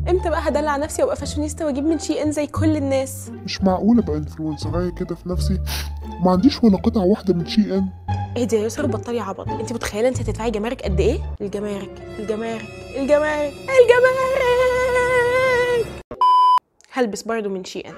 امتى بقى هدلع نفسي وابقى فاشونيستا واجيب من شي ان زي كل الناس مش معقول ابقى انفلونسرايه كده في نفسي ما عنديش ولا قطعه واحده من شي ان اهدي يا يسرا بطلي عبط انت متخيله انت هتدفعي جمارك قد ايه الجمارك الجمارك الجمارك الجمارك هلبس برضو من شي ان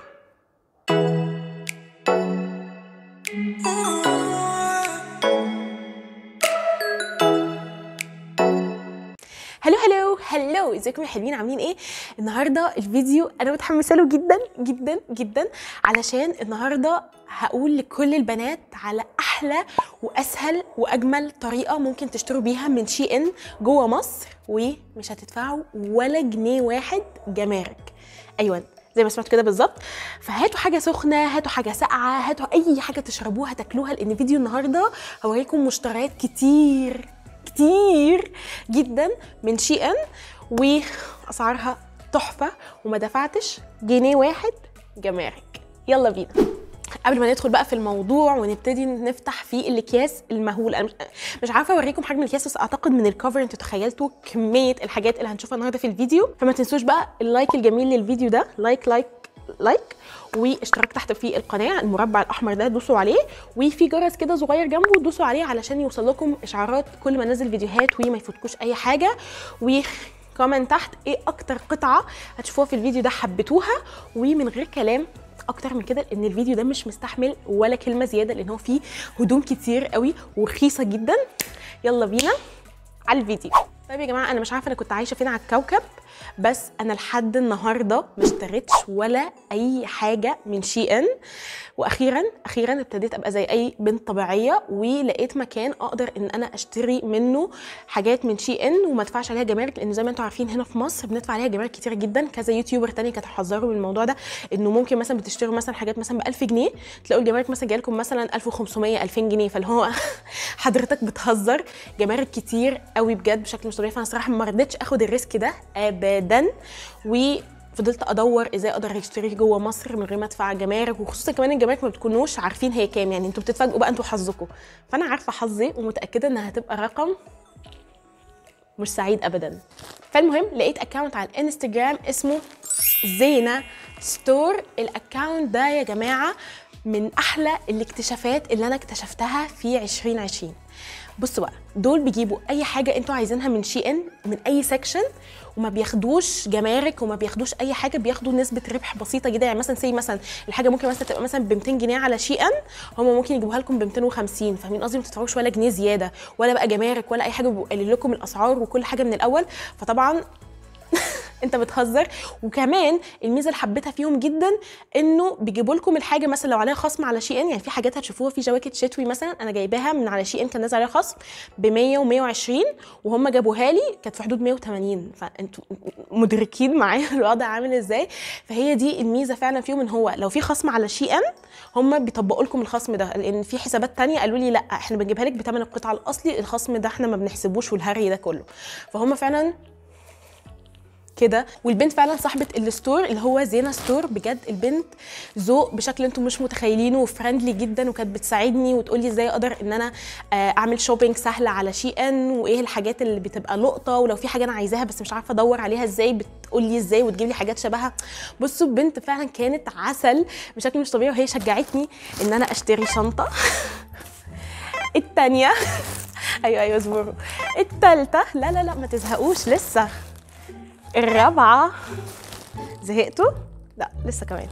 هلو هلو هلو ازيكم يا حلوين عاملين ايه النهارده الفيديو انا متحمسه له جدا جدا جدا علشان النهارده هقول لكل البنات على احلى واسهل واجمل طريقه ممكن تشتروا بيها من شي ان جوه مصر ومش هتدفعوا ولا جنيه واحد جمارك ايوه زي ما سمعتوا كده بالظبط فهاتوا حاجه سخنه هاتوا حاجه ساقعه هاتوا اي حاجه تشربوها تاكلوها لان فيديو النهارده هوريكم مشتريات كتير كتير جدا من شي ان واسعارها تحفه وما دفعتش جنيه واحد جمارك يلا بينا قبل ما ندخل بقى في الموضوع ونبتدي نفتح فيه الاكياس المهول انا مش, مش عارفه اوريكم حجم الاكياس بس اعتقد من الكفر انتوا تخيلتوا كميه الحاجات اللي هنشوفها النهارده في الفيديو فما تنسوش بقى اللايك الجميل للفيديو ده لايك لايك لايك واشتراك تحت في القناه المربع الاحمر ده دوسوا عليه وفي جرس كده صغير جنبه دوسوا عليه علشان يوصل لكم اشعارات كل ما انزل فيديوهات وما يفوتكوش اي حاجه و كومنت تحت ايه اكتر قطعه هتشوفوها في الفيديو ده حبيتوها ومن غير كلام اكتر من كده ان الفيديو ده مش مستحمل ولا كلمه زياده لان هو فيه هدوم كتير قوي ورخيصه جدا يلا بينا على الفيديو طيب يا جماعه انا مش عارفه انا كنت عايشه فين على الكوكب بس انا لحد النهارده ما اشتريتش ولا اي حاجه من شي ان واخيرا اخيرا ابتديت ابقى زي اي بنت طبيعيه ولقيت مكان اقدر ان انا اشتري منه حاجات من شي ان وما ادفعش عليها جمارك لان زي ما انتم عارفين هنا في مصر بندفع عليها جمارك كتير جدا كذا يوتيوبر تاني كانت حذروا من الموضوع ده انه ممكن مثلا بتشتروا مثلا حاجات مثلا ب 1000 جنيه تلاقوا الجمارك مثلا جايه لكم مثلا 1500 2000 جنيه فاللي هو حضرتك بتهزر جمارك كتير قوي بجد بشكل مش طبيعي فانا صراحه ما رضيتش اخد الريسك ده ابدا و فضلت ادور ازاي اقدر اشتري جوه مصر من غير ما ادفع جمارك وخصوصا كمان الجمارك ما بتكونوش عارفين هي كام يعني انتوا بتتفاجئوا بقى انتوا حظكم فانا عارفه حظي ومتاكده انها هتبقى رقم مش سعيد ابدا فالمهم لقيت اكونت على الانستجرام اسمه زينه ستور الاكونت ده يا جماعه من احلى الاكتشافات اللي انا اكتشفتها في 2020 بصوا بقى دول بيجيبوا اي حاجه انتوا عايزينها من شي ان من اي سكشن وما بياخدوش جمارك وما بياخدوش اي حاجه بياخدوا نسبه ربح بسيطه جدا يعني مثلا سي مثلا الحاجه ممكن مثلا تبقى مثلا ب 200 جنيه على شي ان هم ممكن يجيبوها لكم ب 250 فاهمين قصدي ما تدفعوش ولا جنيه زياده ولا بقى جمارك ولا اي حاجه بيبقوا قايلين لكم الاسعار وكل حاجه من الاول فطبعا انت بتهزر وكمان الميزه اللي حبيتها فيهم جدا انه بيجيبوا لكم الحاجه مثلا لو عليها خصم على شي ان يعني في حاجات هتشوفوها في جواكت شتوي مثلا انا جايباها من على شي ان كان نازل عليها خصم ب 100 و120 وهم جابوها لي كانت في حدود 180 فانتوا مدركين معايا الوضع عامل ازاي فهي دي الميزه فعلا فيهم ان هو لو في خصم على شي ان هم بيطبقوا لكم الخصم ده لان في حسابات تانية قالوا لي لا احنا بنجيبها لك بثمن القطعه الاصلي الخصم ده احنا ما بنحسبوش والهري ده كله فهم فعلا كده والبنت فعلا صاحبه الستور اللي هو زينه ستور بجد البنت ذوق بشكل انتم مش متخيلينه وفريندلي جدا وكانت بتساعدني وتقول لي ازاي اقدر ان انا اعمل شوبينج سهله على شي ان وايه الحاجات اللي بتبقى لقطه ولو في حاجه انا عايزاها بس مش عارفه ادور عليها ازاي بتقول لي ازاي وتجيب لي حاجات شبهها بصوا البنت فعلا كانت عسل بشكل مش طبيعي وهي شجعتني ان انا اشتري شنطه الثانيه ايوه ايوه اصبروا الثالثه لا لا لا ما تزهقوش لسه الرابعة زهقتوا؟ لا لسه كمان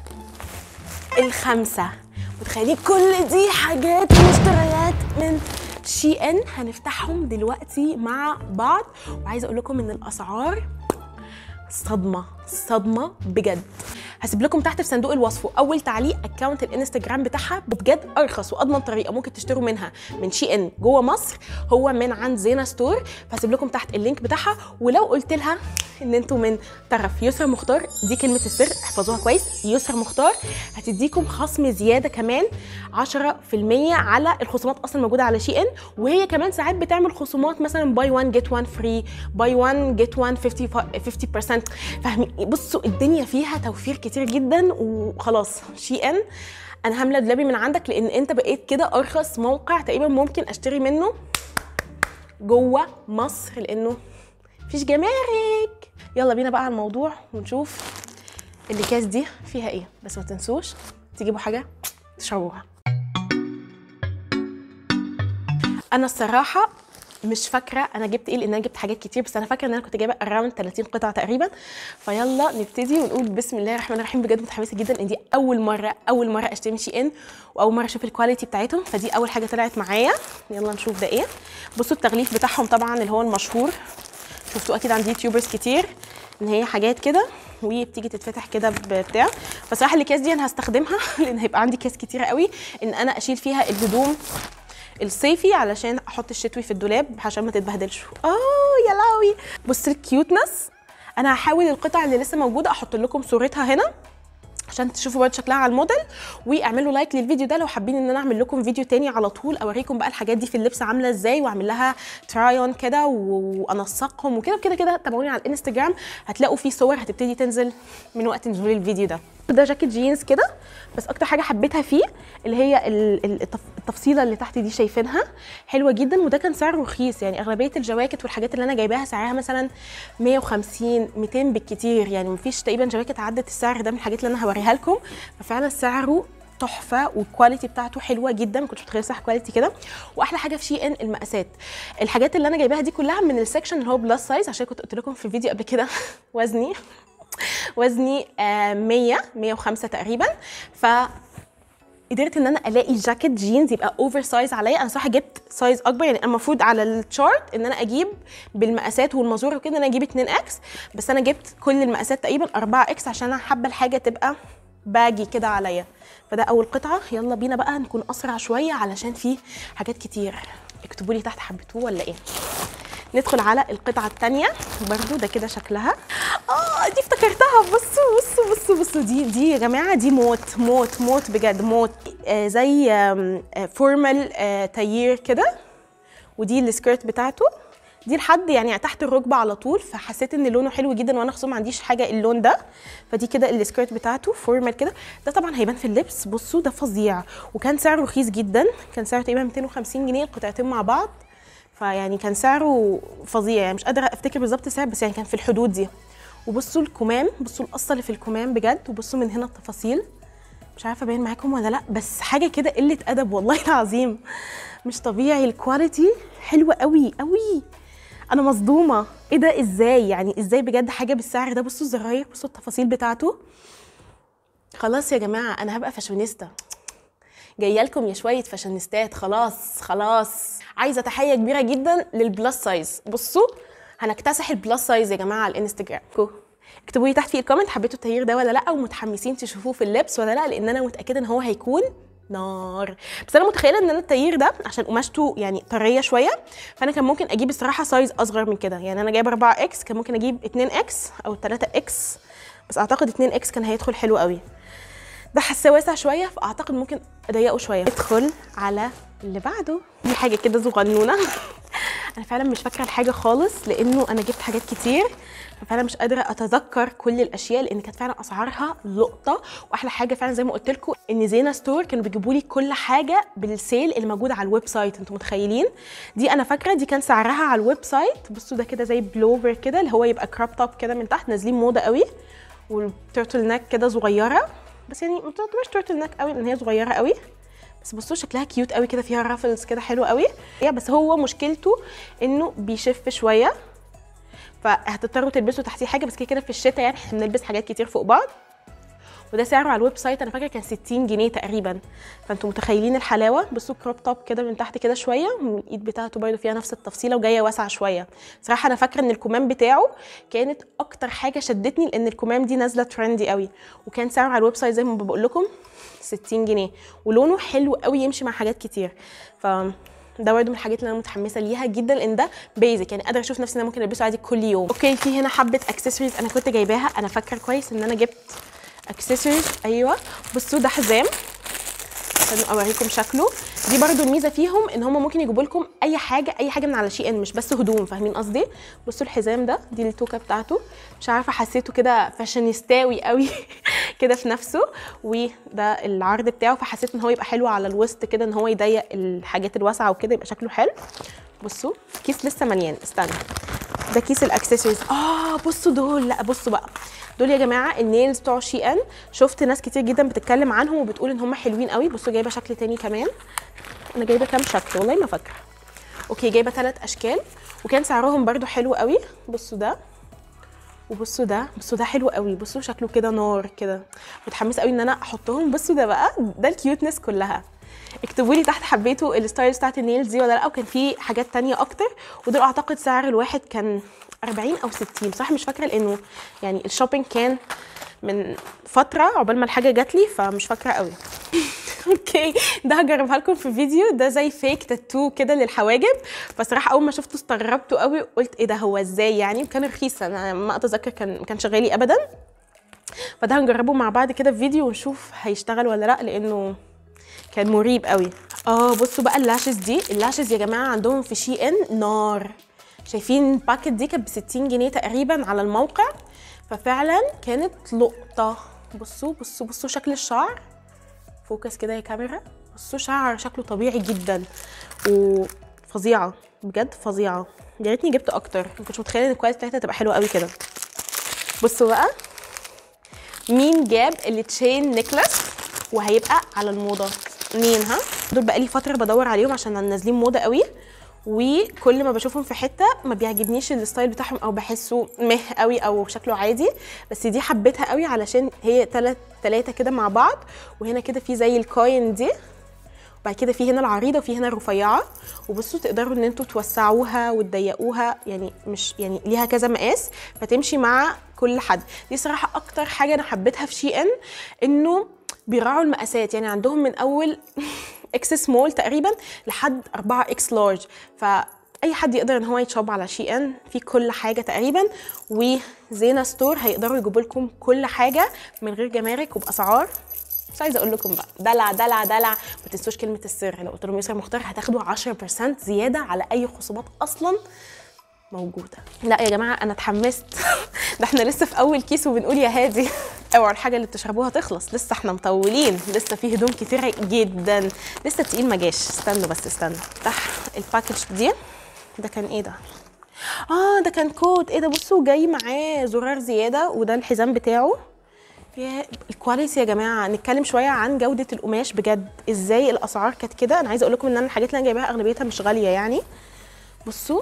الخامسة متخيلين كل دي حاجات مشتريات من شي ان هنفتحهم دلوقتي مع بعض وعايزه اقول لكم ان الاسعار صدمه صدمه بجد هسيب لكم تحت في صندوق الوصف اول تعليق اكونت الانستجرام بتاعها بجد ارخص واضمن طريقه ممكن تشتروا منها من شي ان جوه مصر هو من عند زينه ستور فهسيب لكم تحت اللينك بتاعها ولو قلت لها ان انتوا من طرف يسرا مختار دي كلمه السر احفظوها كويس يسرا مختار هتديكم خصم زياده كمان 10% على الخصومات اصلا موجوده على شي ان وهي كمان ساعات بتعمل خصومات مثلا باي 1 جيت 1 فري باي 1 جيت 1 50 50% فاهمين بصوا الدنيا فيها توفير كتير جدا وخلاص شي ان انا هامله دولابي من عندك لان انت بقيت كده ارخص موقع تقريبا ممكن اشتري منه جوه مصر لانه مفيش جمارك يلا بينا بقى على الموضوع ونشوف الاكياس دي فيها ايه بس ما تنسوش تجيبوا حاجه تشربوها انا الصراحه مش فاكره انا جبت ايه لان انا جبت حاجات كتير بس انا فاكره ان انا كنت جايبه اراوند 30 قطعه تقريبا فيلا نبتدي ونقول بسم الله الرحمن الرحيم بجد متحمسه جدا ان دي اول مره اول مره اشتري من شي ان واول مره اشوف الكواليتي بتاعتهم فدي اول حاجه طلعت معايا يلا نشوف ده ايه بصوا التغليف بتاعهم طبعا اللي هو المشهور شفتوه اكيد عند يوتيوبرز كتير ان هي حاجات كده وبتيجي تتفتح كده بتاع فصراحه الاكياس دي انا هستخدمها لان هيبقى عندي كيس كتيره قوي ان انا اشيل فيها الهدوم الصيفي علشان احط الشتوي في الدولاب عشان ما تتبهدلش اه يا لهوي بص الكيوتنس انا هحاول القطع اللي لسه موجوده احط لكم صورتها هنا عشان تشوفوا برضه شكلها على الموديل واعملوا لايك للفيديو ده لو حابين ان انا اعمل لكم فيديو تاني على طول اوريكم بقى الحاجات دي في اللبس عامله ازاي واعمل لها تراي اون كده وانسقهم وكده وكده كده تابعوني على الانستجرام هتلاقوا فيه صور هتبتدي تنزل من وقت نزول الفيديو ده ده جاكيت جينز كده بس اكتر حاجه حبيتها فيه اللي هي ال- ال- التف- التفصيله اللي تحت دي شايفينها حلوه جدا وده كان سعره رخيص يعني اغلبيه الجواكت والحاجات اللي انا جايباها سعرها مثلا 150 200 بالكتير يعني مفيش تقريبا جواكت عدت السعر ده من الحاجات اللي انا هوريها لكم ففعلا سعره تحفه والكواليتي بتاعته حلوه جدا ما كنتش متخيله صح كواليتي كده واحلى حاجه في شي ان المقاسات الحاجات اللي انا جايباها دي كلها من السكشن اللي هو بلس سايز عشان كنت قلت لكم في الفيديو قبل كده وزني وزني آه، 100 105 تقريبا ف قدرت ان انا الاقي جاكيت جينز يبقى اوفر سايز عليا انا صراحه جبت سايز اكبر يعني أنا المفروض على الشارت ان انا اجيب بالمقاسات والمزور وكده ان انا اجيب 2 اكس بس انا جبت كل المقاسات تقريبا 4 اكس عشان انا حابه الحاجه تبقى باجي كده عليا فده اول قطعه يلا بينا بقى نكون اسرع شويه علشان في حاجات كتير اكتبوا لي تحت حبيتوه ولا ايه ندخل على القطعة التانية برضو ده كده شكلها اه دي افتكرتها بصوا بصوا بصوا بصوا دي دي يا جماعة دي موت موت موت بجد موت آه زي آم، آه فورمال آه تايير كده ودي السكيرت بتاعته دي لحد يعني تحت الركبه على طول فحسيت ان لونه حلو جدا وانا خصوصا ما عنديش حاجه اللون ده فدي كده السكيرت بتاعته فورمال كده ده طبعا هيبان في اللبس بصوا ده فظيع وكان سعره رخيص جدا كان سعره تقريبا 250 جنيه القطعتين مع بعض فيعني كان سعره فظيع يعني مش قادره افتكر بالظبط السعر بس يعني كان في الحدود دي وبصوا الكمام بصوا القصه اللي في الكمام بجد وبصوا من هنا التفاصيل مش عارفه باين معاكم ولا لا بس حاجه كده قله ادب والله العظيم مش طبيعي الكواليتي حلوه قوي قوي انا مصدومه ايه ده ازاي يعني ازاي بجد حاجه بالسعر ده بصوا الزراير بصوا التفاصيل بتاعته خلاص يا جماعه انا هبقى فاشونيستا جايه لكم يا شويه فاشونيستات خلاص خلاص عايزه تحيه كبيره جدا للبلس سايز بصوا هنكتسح البلس سايز يا جماعه على الانستجرام كو. اكتبوا لي تحت في الكومنت حبيتوا التغيير ده ولا لا ومتحمسين تشوفوه في اللبس ولا لا لان انا متاكده ان هو هيكون نار بس انا متخيله ان انا التغيير ده عشان قماشته يعني طريه شويه فانا كان ممكن اجيب الصراحه سايز اصغر من كده يعني انا جايبه 4 اكس كان ممكن اجيب 2 اكس او 3 اكس بس اعتقد 2 اكس كان هيدخل حلو قوي ده حاساه واسع شويه فاعتقد ممكن اضيقه شويه ادخل على اللي بعده دي حاجه كده صغنونه انا فعلا مش فاكره الحاجه خالص لانه انا جبت حاجات كتير ففعلا مش قادره اتذكر كل الاشياء لان كانت فعلا اسعارها لقطه واحلى حاجه فعلا زي ما قلت لكم ان زينه ستور كانوا بيجيبوا لي كل حاجه بالسيل اللي موجوده على الويب سايت انتوا متخيلين دي انا فاكره دي كان سعرها على الويب سايت بصوا ده كده زي بلوفر كده اللي هو يبقى كراب توب كده من تحت نازلين موضه قوي والتيرتل ناك كده صغيره بس يعني ما تعتبرش تيرتل ناك قوي لان هي صغيره قوي بس بصوا شكلها كيوت قوي كده فيها رافلز كده حلو قوي هي بس هو مشكلته انه بيشف شويه فهتضطروا تلبسوا تحتيه حاجه بس كده كده في الشتاء يعني احنا بنلبس حاجات كتير فوق بعض وده سعره على الويب سايت انا فاكره كان 60 جنيه تقريبا فانتوا متخيلين الحلاوه بصوا كروب توب كده من تحت كده شويه والايد بتاعته برده فيها نفس التفصيله وجايه واسعه شويه صراحه انا فاكره ان الكمام بتاعه كانت اكتر حاجه شدتني لان الكمام دي نازله ترندي قوي وكان سعره على الويب سايت زي ما بقول لكم 60 جنيه ولونه حلو قوي يمشي مع حاجات كتير ف ده برده من الحاجات اللي انا متحمسه ليها جدا لان ده بيزك يعني قادره اشوف نفسي ان انا ممكن البسه عادي كل يوم اوكي في هنا حبه اكسسوارز انا كنت جايباها انا فاكره كويس ان انا جبت اكسسوارز ايوه بصوا ده حزام عشان اوريكم شكله دي برضو الميزه فيهم ان هم ممكن يجيبوا لكم اي حاجه اي حاجه من على شي ان مش بس هدوم فاهمين قصدي بصوا الحزام ده دي التوكه بتاعته مش عارفه حسيته كده فاشينيستاوي قوي كده في نفسه وده العرض بتاعه فحسيت ان هو يبقى حلو على الوسط كده ان هو يضيق الحاجات الواسعه وكده يبقى شكله حلو بصوا كيس لسه مليان استنى ده كيس الاكسسوارز اه بصوا دول لا بصوا بقى دول يا جماعه النيلز بتوع شي ان شفت ناس كتير جدا بتتكلم عنهم وبتقول ان هم حلوين قوي بصوا جايبه شكل تاني كمان انا جايبه كام شكل والله ما فاكره اوكي جايبه ثلاث اشكال وكان سعرهم برده حلو قوي بصوا ده وبصوا ده بصوا ده حلو قوي بصوا شكله كده نار كده متحمسه قوي ان انا احطهم بصوا ده بقى ده الكيوتنس كلها اكتبوا لي تحت حبيتوا الستايلز بتاعت النيلز دي ولا لا وكان في حاجات تانية اكتر ودول اعتقد سعر الواحد كان 40 او 60 صح مش فاكره لانه يعني الشوبينج كان من فتره عقبال ما الحاجه جات لي فمش فاكره قوي اوكي ده هجربها لكم في فيديو ده زي فيك تاتو كده للحواجب فصراحه اول ما شفته استغربته قوي قلت ايه ده هو ازاي يعني وكان رخيص انا ما اتذكر كان ما كانش غالي ابدا فده هنجربه مع بعض كده في فيديو ونشوف هيشتغل ولا لا لانه كان مريب قوي اه بصوا بقى اللاشز دي اللاشز يا جماعه عندهم في شي ان نار شايفين الباكت دي كانت ب 60 جنيه تقريبا على الموقع ففعلا كانت لقطه بصوا بصوا بصوا شكل الشعر فوكس كده يا كاميرا بصوا شعر شكله طبيعي جدا وفظيعه بجد فظيعه يا ريتني جبت اكتر ما كنتش متخيله ان الكواليتي بتاعتها تبقى حلوه قوي كده بصوا بقى مين جاب التشين نيكلس وهيبقى على الموضه مين ها دول بقى لي فتره بدور عليهم عشان نازلين موضه قوي وكل ما بشوفهم في حته ما بيعجبنيش الستايل بتاعهم او بحسه مه قوي او شكله عادي بس دي حبيتها قوي علشان هي تلات تلاتة كده مع بعض وهنا كده في زي الكوين دي وبعد كده في هنا العريضه وفي هنا الرفيعه وبصوا تقدروا ان انتوا توسعوها وتضيقوها يعني مش يعني ليها كذا مقاس فتمشي مع كل حد دي صراحه اكتر حاجه انا حبيتها في شي ان انه بيراعوا المقاسات يعني عندهم من اول اكس سمول تقريبا لحد 4 اكس لارج فاي حد يقدر ان هو يتشوب على شي ان في كل حاجه تقريبا وزينه ستور هيقدروا يجيبوا لكم كل حاجه من غير جمارك وباسعار مش عايزه اقول لكم بقى دلع دلع دلع ما تنسوش كلمه السر لو قلت لهم يسرا مختار هتاخدوا 10% زياده على اي خصومات اصلا موجوده لا يا جماعه انا اتحمست ده احنا لسه في اول كيس وبنقول يا هادي اوعوا الحاجه اللي بتشربوها تخلص لسه احنا مطولين لسه في هدوم كتيره جدا لسه التقيل ما جاش استنوا بس استنوا افتح الباكج دي ده كان ايه ده اه ده كان كود ايه ده بصوا جاي معاه زرار زياده وده الحزام بتاعه يا الكواليتي يا جماعه نتكلم شويه عن جوده القماش بجد ازاي الاسعار كانت كده انا عايزه اقول لكم ان انا الحاجات اللي انا جايباها اغلبيتها مش غاليه يعني بصوا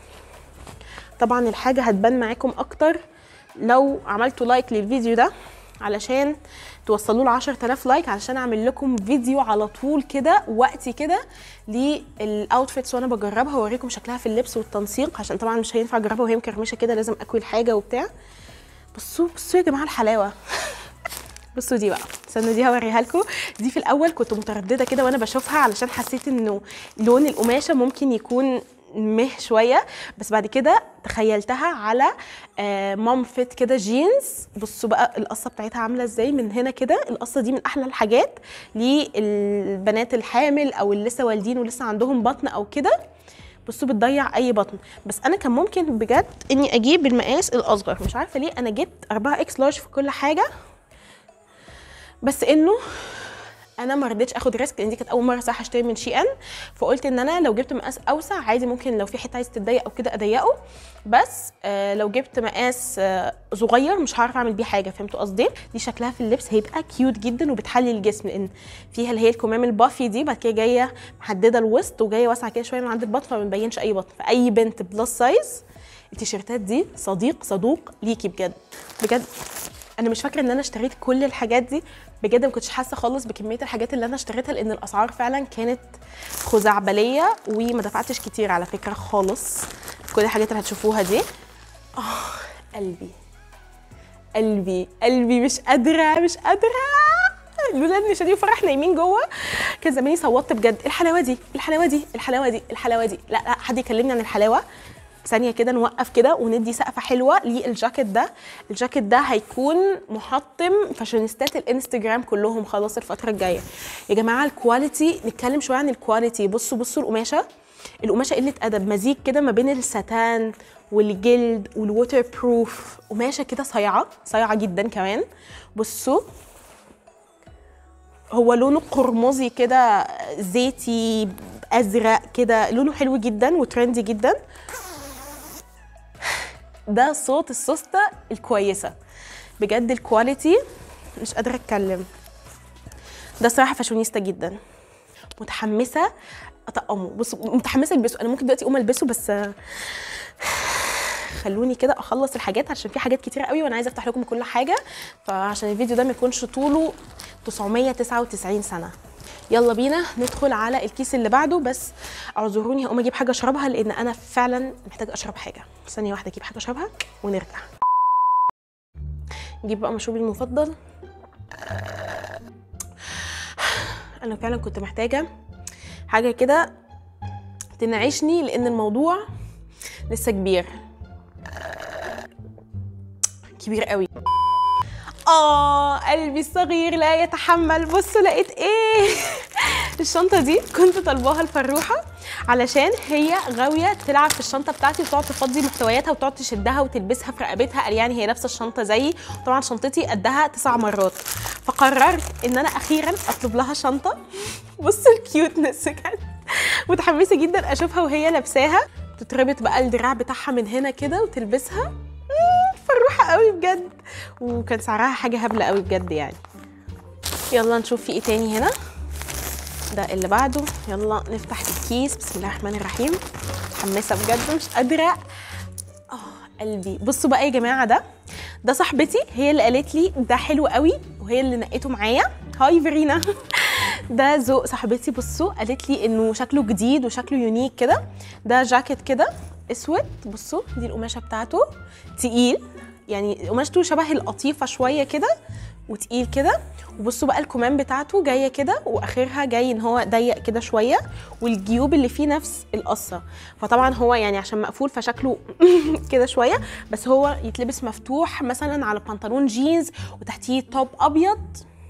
طبعا الحاجه هتبان معاكم اكتر لو عملتوا لايك للفيديو ده علشان توصلوا له 10000 لايك علشان اعمل لكم فيديو على طول كده وقتي كده للاوتفيتس وانا بجربها واوريكم شكلها في اللبس والتنسيق عشان طبعا مش هينفع اجربها وهي مكرمشه كده لازم اكوي الحاجه وبتاع بصوا بصوا يا جماعه الحلاوه بصوا دي بقى استنوا دي هوريها لكم دي في الاول كنت متردده كده وانا بشوفها علشان حسيت انه لون القماشه ممكن يكون مه شويه بس بعد كده تخيلتها على آه مام فيت كده جينز بصوا بقى القصه بتاعتها عامله ازاي من هنا كده القصه دي من احلى الحاجات للبنات الحامل او اللي لسه والدين ولسه عندهم بطن او كده بصوا بتضيع اي بطن بس انا كان ممكن بجد اني اجيب المقاس الاصغر مش عارفه ليه انا جبت 4 اكس لارج في كل حاجه بس انه انا ما رضيتش اخد ريسك لان دي كانت اول مره صح اشتري من شي ان فقلت ان انا لو جبت مقاس اوسع عادي ممكن لو في حته عايز تتضيق او كده اضيقه بس آه لو جبت مقاس آه صغير مش هعرف اعمل بيه حاجه فهمتوا قصدي دي شكلها في اللبس هيبقى كيوت جدا وبتحلي الجسم لان فيها اللي هي الكمام البافي دي بعد كده جايه محدده الوسط وجايه واسعه كده شويه من عند البطن فما بنبينش اي بطن فاي بنت بلس سايز التيشيرتات دي صديق صدوق ليكي بجد بجد انا مش فاكره ان انا اشتريت كل الحاجات دي بجد ما كنتش حاسه خالص بكميه الحاجات اللي انا اشتريتها لان الاسعار فعلا كانت خزعبليه وما دفعتش كتير على فكره خالص في كل الحاجات اللي هتشوفوها دي اه قلبي قلبي قلبي مش قادره مش قادره لولا ان شادي وفرح نايمين جوه كان زماني صوتت بجد الحلاوه دي الحلاوه دي الحلاوه دي الحلاوه دي لا لا حد يكلمني عن الحلاوه ثانيه كده نوقف كده وندي سقفه حلوه للجاكيت ده الجاكيت ده هيكون محطم فاشونيستات الانستجرام كلهم خلاص الفتره الجايه يا جماعه الكواليتي نتكلم شويه عن الكواليتي بصوا بصوا القماشه القماشه قله ادب مزيج كده ما بين الستان والجلد والووتر بروف قماشه كده صايعه صايعه جدا كمان بصوا هو لونه قرمزي كده زيتي ازرق كده لونه حلو جدا وترندي جدا ده صوت السوسته الكويسه بجد الكواليتي مش قادره اتكلم ده صراحه فاشونيستا جدا متحمسه اطقمه بصوا متحمسه البسه انا ممكن دلوقتي اقوم البسه بس آه، خلوني كده اخلص الحاجات عشان في حاجات كتيره قوي وانا عايزه افتح لكم كل حاجه فعشان الفيديو ده ما يكونش طوله 999 سنه يلا بينا ندخل على الكيس اللي بعده بس اعذروني هقوم اجيب حاجه اشربها لان انا فعلا محتاجه اشرب حاجه ثانيه واحده اجيب حاجه اشربها ونرجع نجيب بقى مشروبي المفضل انا فعلا كنت محتاجه حاجه كده تنعشني لان الموضوع لسه كبير كبير قوي اه قلبي الصغير لا يتحمل بصوا لقيت ايه الشنطه دي كنت طالباها الفروحه علشان هي غاويه تلعب في الشنطه بتاعتي وتقعد تفضي محتوياتها وتقعد تشدها وتلبسها في رقبتها قال يعني هي لابسه الشنطه زيي طبعا شنطتي قدها تسع مرات فقررت ان انا اخيرا اطلب لها شنطه بصوا الكيوتنس كانت متحمسه جدا اشوفها وهي لابساها تتربط بقى الدراع بتاعها من هنا كده وتلبسها مم، فروحه قوي بجد وكان سعرها حاجه هبله قوي بجد يعني يلا نشوف في ايه تاني هنا ده اللي بعده يلا نفتح الكيس بسم الله الرحمن الرحيم متحمسه بجد مش قادره اه قلبي بصوا بقى يا جماعه ده ده صاحبتي هي اللي قالت لي ده حلو قوي وهي اللي نقيته معايا هاي فيرينا ده ذوق صاحبتي بصوا قالت لي انه شكله جديد وشكله يونيك كده ده جاكيت كده اسود بصوا دي القماشه بتاعته تقيل يعني قماشته شبه القطيفه شويه كده وتقيل كده وبصوا بقى الكمام بتاعته جايه كده واخرها جاي ان هو ضيق كده شويه والجيوب اللي فيه نفس القصه فطبعا هو يعني عشان مقفول فشكله كده شويه بس هو يتلبس مفتوح مثلا على بنطلون جينز وتحتيه توب ابيض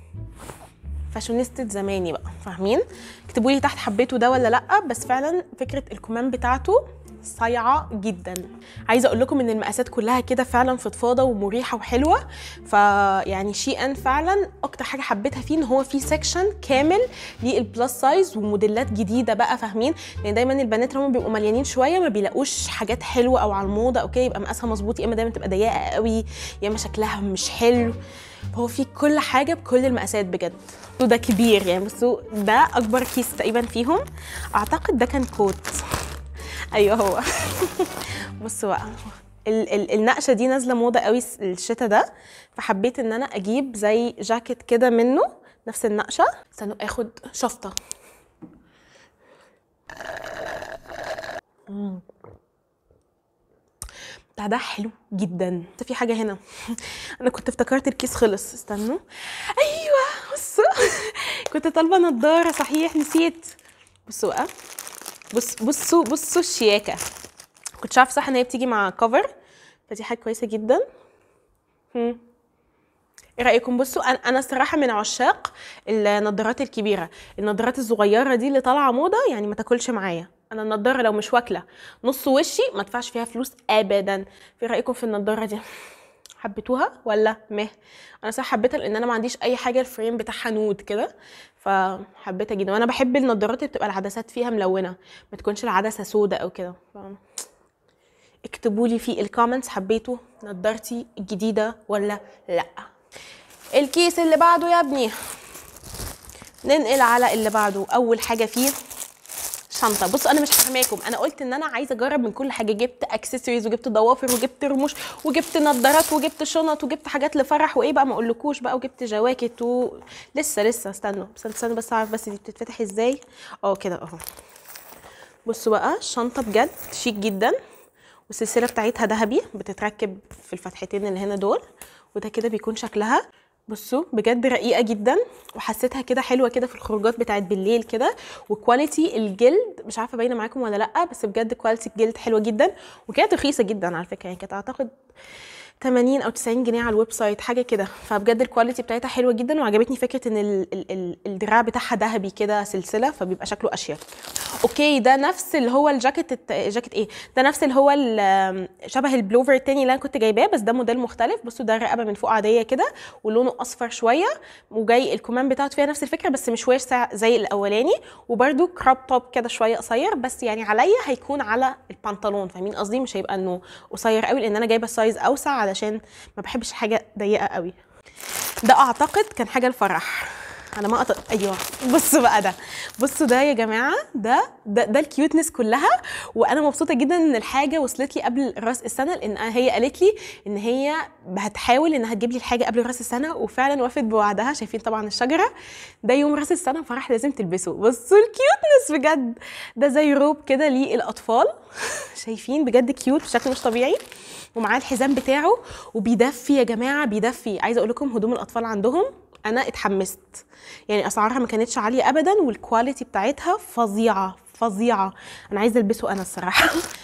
فاشونيستة زماني بقى فاهمين اكتبوا لي تحت حبيتوا ده ولا لا بس فعلا فكره الكمام بتاعته صايعه جدا عايزه اقول لكم ان المقاسات كلها كده فعلا فضفاضه ومريحه وحلوه فيعني شي ان فعلا اكتر حاجه حبيتها فيه ان هو في سيكشن كامل للبلس سايز وموديلات جديده بقى فاهمين لان دايما البنات لما بيبقوا مليانين شويه ما بيلاقوش حاجات حلوه او على الموضه او كده يبقى مقاسها مظبوط يا اما دايما تبقى ضيقه قوي يا اما شكلها مش حلو هو في كل حاجه بكل المقاسات بجد وده كبير يعني بصوا ده اكبر كيس تقريبا فيهم اعتقد ده كان كوت ايوه هو بصوا بقى ال- ال- النقشه دي نازله موضه قوي الس- الشتا ده فحبيت ان انا اجيب زي جاكيت كده منه نفس النقشه استنوا اخد شفطه مم. بتاع ده حلو جدا بس في حاجه هنا انا كنت افتكرت الكيس خلص استنوا ايوه بصوا كنت طالبه نضاره صحيح نسيت بصوا بقى بص بصوا بصوا الشياكه كنتش عارفه صح ان هي بتيجي مع كفر فدي حاجه كويسه جدا هم. ايه رايكم بصوا انا انا الصراحه من عشاق النضارات الكبيره النضارات الصغيره دي اللي طالعه موضه يعني ما تاكلش معايا انا النضاره لو مش واكله نص وشي ما ادفعش فيها فلوس ابدا في رايكم في النضاره دي حبيتوها ولا مه انا صح حبيتها لان انا ما عنديش اي حاجه الفريم بتاعها نود كده فحبيتها جدا وانا بحب النضارات اللي بتبقى العدسات فيها ملونه ما تكونش العدسه سودة او كده ف... اكتبوا لي في الكومنتس حبيتوا نضارتي الجديده ولا لا الكيس اللي بعده يا ابني ننقل على اللي بعده اول حاجه فيه شنطه بصوا انا مش فاهماكم انا قلت ان انا عايزه اجرب من كل حاجه جبت اكسسوارز وجبت ضوافر وجبت رموش وجبت نظارات وجبت شنط وجبت حاجات لفرح وايه بقى ما اقولكوش بقى وجبت جواكت و... لسه لسه استنوا بس استنوا بس اعرف بس دي بتتفتح ازاي اه كده اهو بصوا بقى الشنطه بجد شيك جدا والسلسله بتاعتها ذهبي بتتركب في الفتحتين اللي هنا دول وده كده بيكون شكلها بصوا بجد رقيقه جدا وحسيتها كده حلوه كده في الخروجات بتاعت بالليل كده وكواليتي الجلد مش عارفه باينه معاكم ولا لا بس بجد كواليتي الجلد حلوه جدا وكانت رخيصه جدا على فكره يعني كانت اعتقد 80 او 90 جنيه على الويب سايت حاجه كده فبجد الكواليتي بتاعتها حلوه جدا وعجبتني فكره ان ال ال ال الدراع بتاعها ذهبي كده سلسله فبيبقى شكله اشيك اوكي ده نفس اللي هو الجاكيت الت... جاكيت ايه ده نفس اللي هو ال- شبه البلوفر التاني اللي انا كنت جايباه بس ده موديل مختلف بصوا ده الرقبه من فوق عاديه كده ولونه اصفر شويه وجاي الكمام بتاعته فيها نفس الفكره بس مش واسع زي الاولاني وبرده كراب توب كده شويه قصير بس يعني عليا هيكون على البنطلون فاهمين قصدي مش هيبقى انه قصير قوي لان انا جايبه سايز اوسع علشان ما بحبش حاجه ضيقه قوي ده اعتقد كان حاجه الفرح انا ما أط... ايوه بصوا بقى ده بصوا ده يا جماعه ده ده, ده الكيوتنس كلها وانا مبسوطه جدا ان الحاجه وصلت لي قبل راس السنه لان هي قالت لي ان هي هتحاول انها تجيب لي الحاجه قبل راس السنه وفعلا وفت بوعدها شايفين طبعا الشجره ده يوم راس السنه فرح لازم تلبسه بصوا الكيوتنس بجد ده زي روب كده للاطفال شايفين بجد كيوت بشكل مش طبيعي ومعاه الحزام بتاعه وبيدفي يا جماعه بيدفي عايزه اقول لكم هدوم الاطفال عندهم انا اتحمست يعني اسعارها ما كانتش عاليه ابدا والكواليتي بتاعتها فظيعه فظيعه انا عايزه البسه انا الصراحه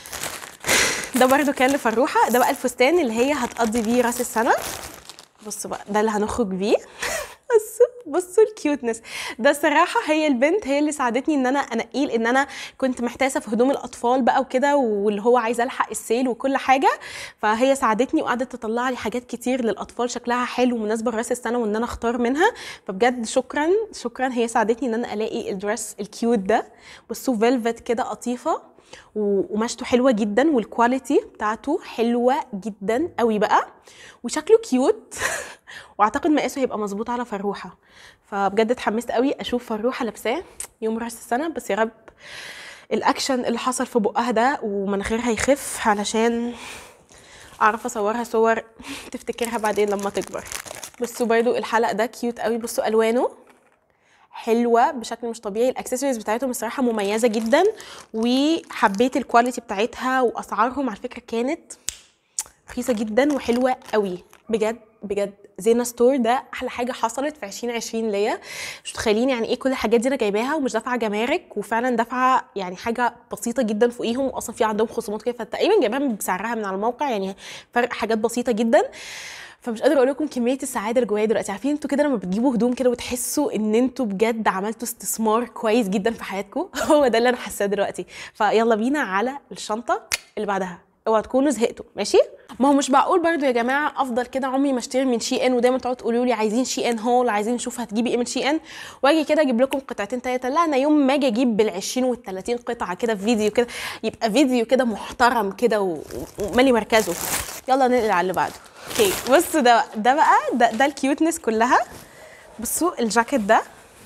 ده برده كان لفروحه ده بقى الفستان اللي هي هتقضي بيه راس السنه بصوا بقى ده اللي هنخرج بيه بصوا بصوا الكيوتنس ده الصراحه هي البنت هي اللي ساعدتني ان انا انقيه لان انا كنت محتاسه في هدوم الاطفال بقى وكده واللي هو عايزه الحق السيل وكل حاجه فهي ساعدتني وقعدت تطلع لي حاجات كتير للاطفال شكلها حلو مناسبه لراس السنه وان انا اختار منها فبجد شكرا شكرا هي ساعدتني ان انا الاقي الدرس الكيوت ده بصوا فيلفت كده قطيفه و- ومشته حلوه جدا والكواليتي بتاعته حلوه جدا قوي بقى وشكله كيوت واعتقد مقاسه هيبقى مظبوط على فروحه فبجد اتحمست قوي اشوف فروحه لابساه يوم راس السنه بس يا رب الاكشن اللي حصل في بقها ده ومناخيرها يخف علشان اعرف اصورها صور تفتكرها بعدين لما تكبر بصوا برضو الحلق ده كيوت قوي بصوا الوانه حلوه بشكل مش طبيعي الاكسسوارز بتاعتهم الصراحه مميزه جدا وحبيت الكواليتي بتاعتها واسعارهم على فكره كانت رخيصه جدا وحلوه قوي بجد بجد زينة ستور ده احلى حاجه حصلت في 2020 ليا مش متخيلين يعني ايه كل الحاجات دي انا جايباها ومش دافعه جمارك وفعلا دافعه يعني حاجه بسيطه جدا فوقيهم واصلا في عندهم خصومات كده فتقريبا جايباها بسعرها من على الموقع يعني فرق حاجات بسيطه جدا فمش قادره اقول لكم كميه السعاده اللي جوايا دلوقتي عارفين انتوا كده لما بتجيبوا هدوم كده وتحسوا ان انتوا بجد عملتوا استثمار كويس جدا في حياتكم هو ده اللي انا حاساه دلوقتي فيلا بينا على الشنطه اللي بعدها اوعوا تكونوا زهقتوا ماشي ما هو مش معقول برضو يا جماعه افضل كده عمري ما اشتري من شي ان ودايما تقعدوا تقولوا لي عايزين شي ان هول عايزين نشوف هتجيبي ايه من شي ان واجي كده اجيب لكم قطعتين تلاته لا انا يوم ما اجي اجيب بال 20 وال 30 قطعه كده في فيديو كده يبقى فيديو كده محترم كده و- ومالي مركزه يلا ننقل على اللي بعده اوكي بصوا ده ده بقى ده, ده الكيوتنس كلها بصوا الجاكيت ده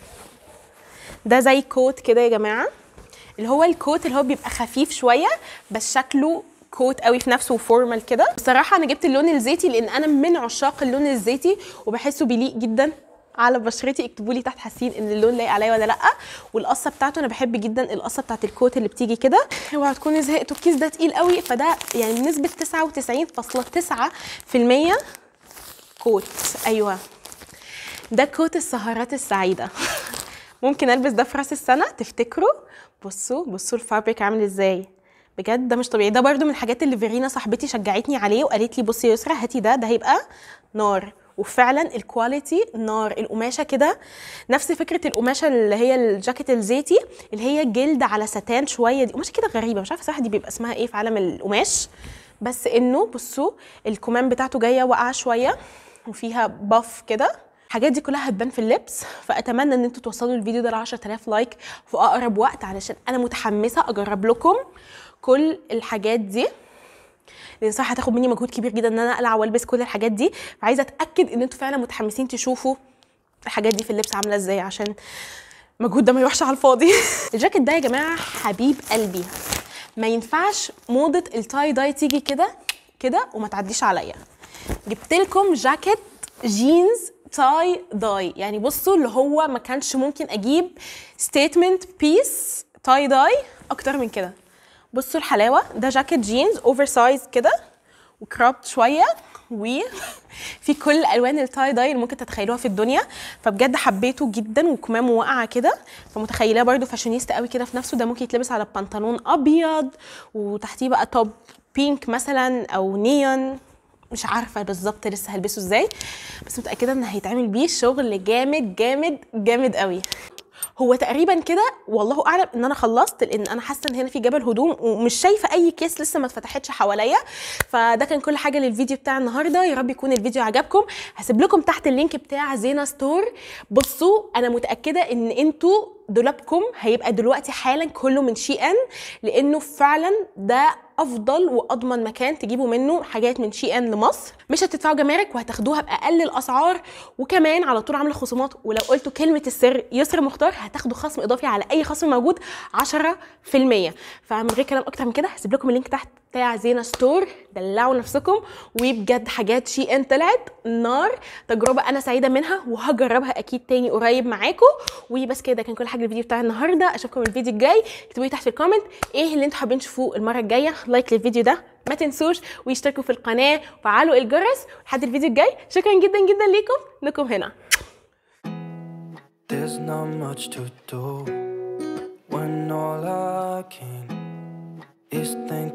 ده زي كوت كده يا جماعه اللي هو الكوت اللي هو بيبقى خفيف شويه بس شكله كوت قوي في نفسه وفورمال كده بصراحه انا جبت اللون الزيتي لان انا من عشاق اللون الزيتي وبحسه بيليق جدا على بشرتي اكتبوا لي تحت حاسين ان اللون لايق عليا ولا لا والقصه بتاعته انا بحب جدا القصه بتاعت الكوت اللي بتيجي كده اوعوا تكونوا زهقتوا الكيس ده تقيل قوي فده يعني بنسبه 99.9% كوت ايوه ده كوت السهرات السعيده ممكن البس ده في راس السنه تفتكروا بصوا بصوا الفابريك عامل ازاي بجد ده مش طبيعي ده برده من الحاجات اللي فيرينا صاحبتي شجعتني عليه وقالت لي بصي يا يسرا هاتي ده ده هيبقى نار وفعلا الكواليتي نار القماشه كده نفس فكره القماشه اللي هي الجاكيت الزيتي اللي هي جلد على ستان شويه دي قماشه كده غريبه مش عارفه صراحه دي بيبقى اسمها ايه في عالم القماش بس انه بصوا الكمام بتاعته جايه واقعه شويه وفيها باف كده الحاجات دي كلها هتبان في اللبس فاتمنى ان انتوا توصلوا الفيديو ده ل 10000 لايك في اقرب وقت علشان انا متحمسه اجرب لكم كل الحاجات دي لان صراحه هتاخد مني مجهود كبير جدا ان انا اقلع والبس كل الحاجات دي فعايزه اتاكد ان انتوا فعلا متحمسين تشوفوا الحاجات دي في اللبس عامله ازاي عشان المجهود ده ما يروحش على الفاضي الجاكيت ده يا جماعه حبيب قلبي ما ينفعش موضه التاي داي تيجي كده كده وما تعديش عليا جبت لكم جاكيت جينز تاي داي يعني بصوا اللي هو ما كانش ممكن اجيب ستيتمنت بيس تاي داي اكتر من كده بصوا الحلاوه ده جاكيت جينز اوفر سايز كده وكرابت شويه وفي كل الوان التاي داي اللي ممكن تتخيلوها في الدنيا فبجد حبيته جدا وكمامه واقعه كده فمتخيلاه برده فاشونيستا قوي كده في نفسه ده ممكن يتلبس على بنطلون ابيض وتحتيه بقى توب بينك مثلا او نيون مش عارفه بالظبط لسه هلبسه ازاي بس متاكده ان هيتعمل بيه شغل جامد جامد جامد قوي هو تقريبا كده والله اعلم ان انا خلصت لان انا حاسه ان هنا في جبل هدوم ومش شايفه اي كيس لسه ما اتفتحتش حواليا فده كان كل حاجه للفيديو بتاع النهارده يا رب يكون الفيديو عجبكم هسيب لكم تحت اللينك بتاع زينه ستور بصوا انا متاكده ان انتوا دولابكم هيبقى دلوقتي حالا كله من شي ان لانه فعلا ده افضل واضمن مكان تجيبوا منه حاجات من شي ان لمصر مش هتدفعوا جمارك وهتاخدوها باقل الاسعار وكمان على طول عامله خصومات ولو قلتوا كلمه السر يسر مختار هتاخدوا خصم اضافي على اي خصم موجود 10% فمن غير كلام اكتر من كده هسيب لكم اللينك تحت بتاع زينة ستور دلعوا نفسكم وبجد حاجات شي ان طلعت نار تجربه انا سعيده منها وهجربها اكيد تاني قريب معاكم وبس كده كان كل حاجه الفيديو بتاع النهارده اشوفكم الفيديو الجاي اكتبوا لي تحت في الكومنت ايه اللي انتوا حابين تشوفوه المره الجايه لايك للفيديو ده ما تنسوش واشتركوا في القناه وفعلوا الجرس لحد الفيديو الجاي شكرا جدا جدا ليكم انكم هنا There's not much to do when all I can is think